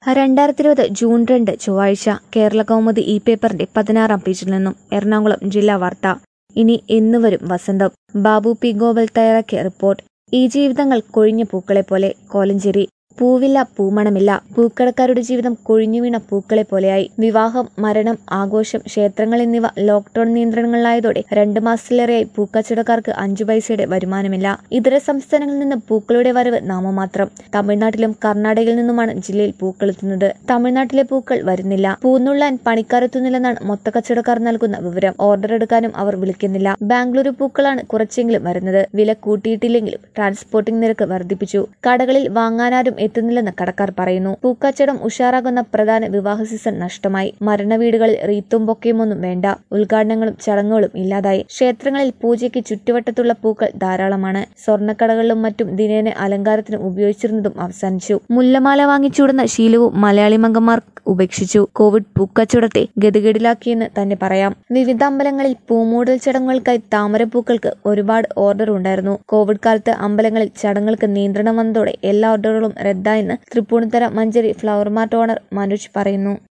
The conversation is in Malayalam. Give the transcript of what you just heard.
രണ്ടായിരത്തി ഇരുപത് ജൂൺ രണ്ട് ചൊവ്വാഴ്ച കേരള കൗമുദി ഇ പേപ്പറിന്റെ പതിനാറാം പേജിൽ നിന്നും എറണാകുളം ജില്ലാ വാർത്ത ഇനി എന്നുവരും വസന്തം ബാബു പി ഗോപൽ തയ്യാറാക്കിയ റിപ്പോർട്ട് ഈ ജീവിതങ്ങൾ കൊഴിഞ്ഞ പൂക്കളെ പോലെ കോലഞ്ചേരി പൂവില്ല പൂമണമില്ല പൂക്കടക്കാരുടെ ജീവിതം കൊഴിഞ്ഞു വീണ പൂക്കളെ പോലെയായി വിവാഹം മരണം ആഘോഷം ക്ഷേത്രങ്ങൾ എന്നിവ ലോക്ഡൌൺ നിയന്ത്രണങ്ങളിലായതോടെ രണ്ട് മാസത്തിലേറെയായി പൂക്കച്ചവടക്കാർക്ക് അഞ്ചു പൈസയുടെ വരുമാനമില്ല ഇതര സംസ്ഥാനങ്ങളിൽ നിന്ന് പൂക്കളുടെ വരവ് നാമമാത്രം തമിഴ്നാട്ടിലും കർണാടകയിൽ നിന്നുമാണ് ജില്ലയിൽ പൂക്കളെത്തുന്നത് തമിഴ്നാട്ടിലെ പൂക്കൾ വരുന്നില്ല പൂന്നുള്ളാൻ പണിക്കാരെത്തുന്നില്ലെന്നാണ് മൊത്തക്കച്ചവടക്കാർ നൽകുന്ന വിവരം ഓർഡർ എടുക്കാനും അവർ വിളിക്കുന്നില്ല ബാംഗ്ലൂരു പൂക്കളാണ് കുറച്ചെങ്കിലും വരുന്നത് വില കൂട്ടിയിട്ടില്ലെങ്കിലും ട്രാൻസ്പോർട്ടിംഗ് നിരക്ക് വർദ്ധിപ്പിച്ചു കടകളിൽ വാങ്ങാനാരും എത്തുന്നില്ലെന്ന് കടക്കാർ പറയുന്നു പൂക്കച്ചവടം ഉഷാറാകുന്ന പ്രധാന വിവാഹ സീസൺ നഷ്ടമായി മരണ വീടുകളിൽ റീത്തും ബൊക്കെയുമൊന്നും വേണ്ട ഉദ്ഘാടനങ്ങളും ചടങ്ങുകളും ഇല്ലാതായി ക്ഷേത്രങ്ങളിൽ പൂജയ്ക്ക് ചുറ്റുവട്ടത്തുള്ള പൂക്കൾ ധാരാളമാണ് സ്വർണ്ണക്കടകളിലും മറ്റും ദിനേന അലങ്കാരത്തിന് ഉപയോഗിച്ചിരുന്നതും അവസാനിച്ചു മുല്ലമാല വാങ്ങിച്ചൂടുന്ന ശീലവും മലയാളി മംഗന്മാർ ഉപേക്ഷിച്ചു കോവിഡ് പൂക്കച്ചവടത്തെ ഗതികേടിലാക്കിയെന്ന് തന്നെ പറയാം വിവിധ അമ്പലങ്ങളിൽ പൂമൂടൽ ചടങ്ങുകൾക്കായി താമരപ്പൂക്കൾക്ക് ഒരുപാട് ഓർഡർ ഉണ്ടായിരുന്നു കോവിഡ് കാലത്ത് അമ്പലങ്ങളിൽ ചടങ്ങുകൾക്ക് നിയന്ത്രണം വന്നതോടെ എല്ലാ ഓർഡറുകളും റദ്ദായെന്ന് Tripunithura Manjeri flower mart owner Manoj പറയുന്നു